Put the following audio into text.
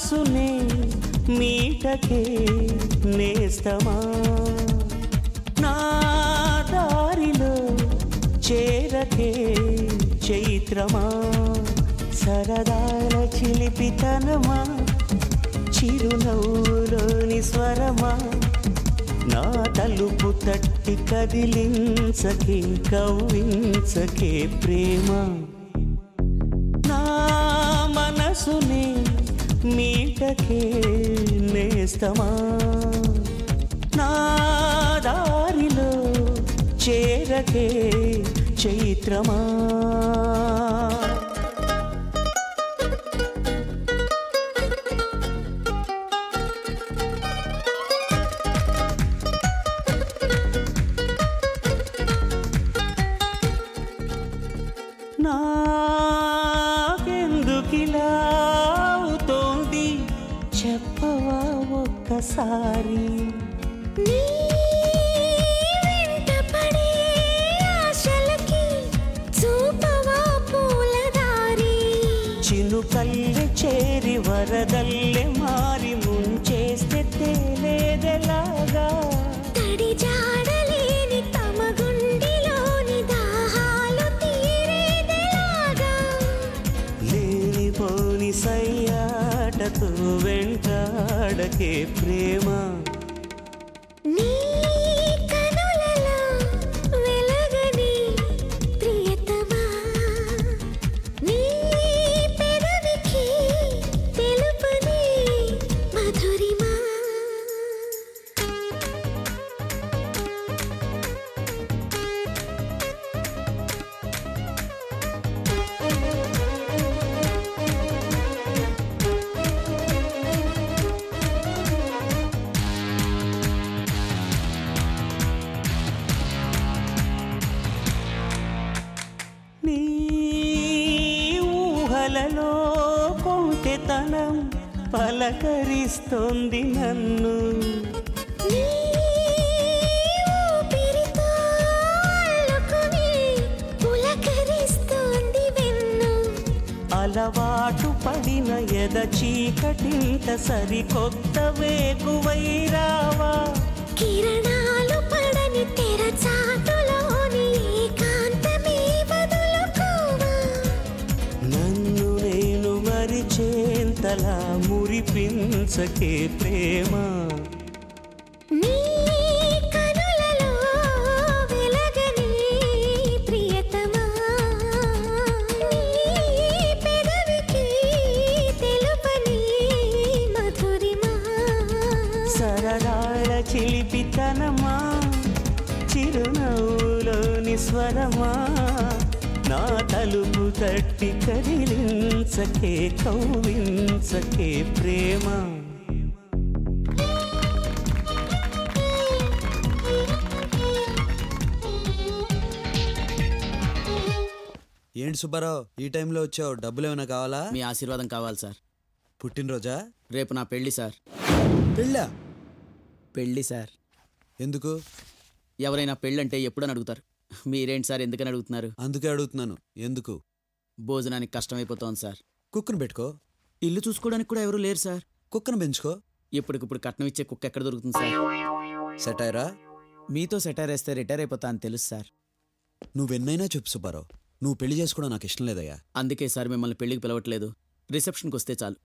మనసునే మీటకే నేస్తమా నా దారిలో చేరకే చైత్రమా సరదాల చిలిపితనమా చిరునవ్వులోని స్వరమా నా తలుపు తట్టి కదిలించకే కవ్వించకే ప్రేమ నా మనసునే మీటకే నేస్తమా నా దారిలో చేరకే చైత్రమా నాకెందుకిలా అవుతోంది చెప్పవా ఒక్కసారి నీ వెంట పడే ఆశలకి చూపవా పూలదారి చినుకల్లె చేరి వరదల్లె మారి ముంచేస్తే తేలేదెలాగా తడి జాడలేని తమ గుండెలోని దాహాలు తీరేదెలాగా లేనిపోని సయ్యాటతో వెంటాడకే ప్రేమ నీ కనులలో వెలగని ప్రియతమా నీ పెదవికి తెలుపని మధురిమా నీ ఊహలలో కొంటెతనం పలకరిస్తోంది నన్ను నీ ఊపిరితో అల్లుకుని పులకరిస్తోంది వెన్ను అలవాటు పడిన ఎద చీకటింత సరికొత్త వేకువైరావా కిరణాలు పడని తెర చాటులోని ఏకాంతమే వదులుకోవా నన్ను నేను మరిచేంతలా మురిపించకే ప్రేమ నీ కనులలో వెలగని ప్రియతమా నీ పెదవికి తెలుపని మధురిమా సరదాల చిలిపితనమా చిరునవ్వులోని స్వరమా నా తలుపు తట్టి కదిలించకే కౌవించకే ప్రేమ ఏంటి సుబ్బారావు ఈ టైంలో వచ్చావు డబ్బులు ఏమైనా కావాలా మీ ఆశీర్వాదం కావాలి సార్ పుట్టినరోజా రేపు నా పెళ్లి సార్ పెళ్ళా పెళ్లి సార్ ఎందుకు ఎవరైనా పెళ్ళంటే ఎప్పుడని అడుగుతారు మీరేంటి సార్ ఎందుకని అడుగుతున్నారు అందుకే అడుగుతున్నాను ఎందుకు భోజనానికి కష్టమైపోతోంది సార్ కుక్కను పెట్టుకో ఇల్లు చూసుకోవడానికి కూడా ఎవరు లేరు సార్ కుక్కను పెంచుకో ఇప్పటికిప్పుడు కట్నం ఇచ్చే కుక్క ఎక్కడ దొరుకుతుంది సార్ సెటైరా మీతో సెటైర్ వేస్తే రిటైర్ అయిపోతా అని తెలుసు సార్ నువ్వెన్నైనా చెప్పు సుబ్బారావు నువ్వు పెళ్లి చేసుకోవడం నాకు ఇష్టం లేదయ్యా అందుకే సార్ మిమ్మల్ని పెళ్లికి పిలవట్లేదు రిసెప్షన్కి వస్తే చాలు